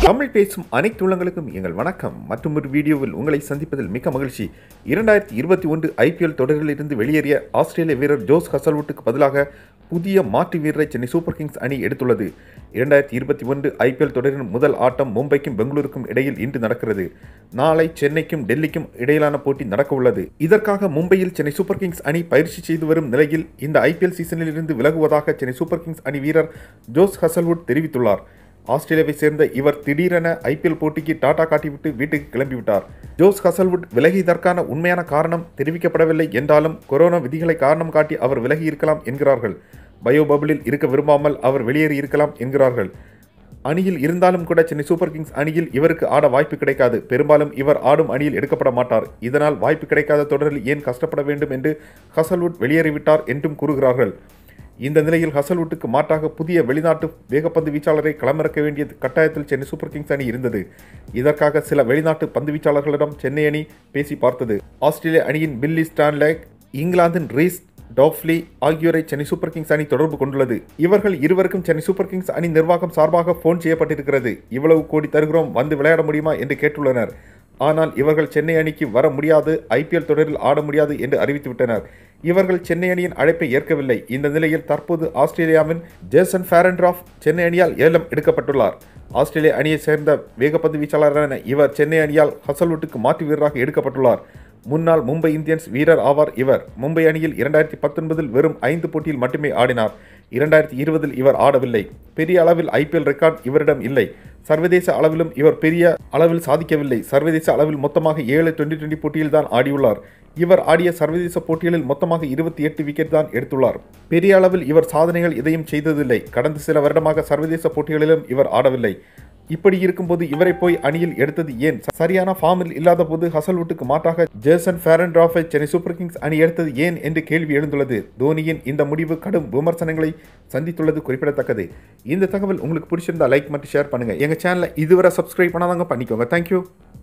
தமிழ் பேசும் அனைத்து உள்ளங்களுக்கும் எங்கள் வணக்கம் மற்றும் ஒரு வீடியோவில் உங்களை சந்திப்பதில் மிக்க மகிழ்ச்சி இரண்டாயிரத்தி இருபத்தி ஒன்று ஐபிஎல் தொடரிலிருந்து வெளியேறிய ஆஸ்திரேலிய வீரர் ஜோஸ் ஹசல்வுட்டுக்கு பதிலாக புதிய மாற்று வீரரை சென்னை சூப்பர் கிங்ஸ் அணி எடுத்துள்ளது இரண்டாயிரத்தி இருபத்தி ஒன்று ஐபிஎல் தொடரின் முதல் ஆட்டம் மும்பைக்கும் பெங்களூருக்கும் இடையில் இன்று நடக்கிறது நாளை சென்னைக்கும் டெல்லிக்கும் இடையிலான போட்டி நடக்க உள்ளது இதற்காக மும்பையில் சென்னை சூப்பர் கிங்ஸ் அணி பயிற்சி செய்து வரும் நிலையில் இந்த ஐபிஎல் சீசனில் இருந்து விலகுவதாக சென்னை சூப்பர் கிங்ஸ் அணி வீரர் ஜோஸ் ஹசல்வுட் தெரிவித்துள்ளார் ஆஸ்திரேலியாவை சேர்ந்த இவர் திடீரென ஐபிஎல் போட்டிக்கு டாடா காட்டிவிட்டு வீட்டுக்கு கிளம்பிவிட்டார் ஜோஸ் ஹசல்வுட் விலகியதற்கான உண்மையான காரணம் தெரிவிக்கப்படவில்லை என்றாலும் கொரோனா விதிகளை காரணம் காட்டி அவர் விலகி இருக்கலாம் என்கிறார்கள் பயோ பபிளில் இருக்க விரும்பாமல் அவர் வெளியேறி இருக்கலாம் என்கிறார்கள் அணியில் இருந்தாலும் கூட சென்னை சூப்பர் கிங்ஸ் அணியில் இவருக்கு ஆட வாய்ப்பு கிடைக்காது பெரும்பாலும் இவர் ஆடும் அணியில் எடுக்கப்பட மாட்டார் இதனால் வாய்ப்பு கிடைக்காத தொடரில் ஏன் கஷ்டப்பட வேண்டும் என்று ஹசல்வுட் வெளியேறிவிட்டார் என்றும் கூறுகிறார்கள் இந்த நிலையில் ஹசல்வுட்டுக்கு மாற்றாக புதிய வெளிநாட்டு வேகப்பந்து வீச்சாளரை களமிறக்க வேண்டிய கட்டாயத்தில் சென்னை சூப்பர் கிங்ஸ் அணி இருந்தது இதற்காக சில வெளிநாட்டு பந்து வீச்சாளர்களிடம் சென்னை அணி பேசி பார்த்தது ஆஸ்திரேலிய அணியின் பில்லி ஸ்டான்லேக் இங்கிலாந்தின் ரீஸ் டாஃப்லி ஆகியோரை சென்னை சூப்பர் கிங்ஸ் அணி தொடர்பு கொண்டுள்ளது இவர்கள் இருவருக்கும் சென்னை சூப்பர் கிங்ஸ் அணி நிர்வாகம் சார்பாக போன் செய்யப்பட்டிருக்கிறது இவ்வளவு கோடி தருகிறோம் வந்து விளையாட முடியுமா என்று கேட்டுள்ளனர் ஆனால் இவர்கள் சென்னை அணிக்கு வர முடியாது ஐபிஎல் தொடரில் ஆட முடியாது என்று அறிவித்துவிட்டனர் இவர்கள் சென்னை அணியின் அழைப்பை ஏற்கவில்லை இந்த நிலையில் தற்போது ஆஸ்திரேலியாவின் ஜேசன் ஃபேரன்ட்ராஃப் சென்னை அணியால் ஏலம் எடுக்கப்பட்டுள்ளார் ஆஸ்திரேலிய அணியைச் சேர்ந்த வேகப்பந்து வீச்சாளரான இவர் சென்னை அணியால் ஹசல்வுட்டுக்கு மாற்று வீரராக எடுக்கப்பட்டுள்ளார் முன்னாள் மும்பை இந்தியன்ஸ் வீரர் ஆவார் இவர் மும்பை அணியில் இரண்டாயிரத்தி பத்தொன்பதில் வெறும் ஐந்து போட்டியில் மட்டுமே ஆடினார் இரண்டாயிரத்தி இருபதில் இவர் ஆடவில்லை பெரிய அளவில் ஐபிஎல் ரெக்கார்ட் இவரிடம் இல்லை சர்வதேச அளவிலும் இவர் பெரிய அளவில் சாதிக்கவில்லை சர்வதேச அளவில் மொத்தமாக ஏழு டுவெண்டி டுவெண்டி போட்டியில் தான் ஆடியுள்ளார் இவர் ஆடிய சர்வதேச போட்டிகளில் மொத்தமாக இருபத்தி எட்டு விக்கெட் தான் எடுத்துள்ளார் பெரிய அளவில் இவர் சாதனைகள் எதையும் செய்ததில்லை கடந்த சில வருடமாக சர்வதேச போட்டிகளிலும் இவர் ஆடவில்லை இப்படி இருக்கும்போது இவரை போய் அணியில் எடுத்தது ஏன் சரியான ஃபார்மில் இல்லாத போது ஹசல்வுட்டுக்கு மாற்றாக ஜேசன் ஃபேரன்ட்ராஃபை சென்னை சூப்பர் கிங்ஸ் அணி எடுத்தது ஏன் என்று கேள்வி எழுந்துள்ளது தோனியின் இந்த முடிவு கடும் விமர்சனங்களை சந்தித்துள்ளது குறிப்பிடத்தக்கது இந்த தகவல் உங்களுக்கு பிடிச்சிருந்தா லைக் மட்டும் ஷேர் பண்ணுங்க எங்க சேனலை இதுவரை சப்ஸ்கிரைப் பண்ணாதவங்க பண்ணிக்கோங்க தேங்க்யூ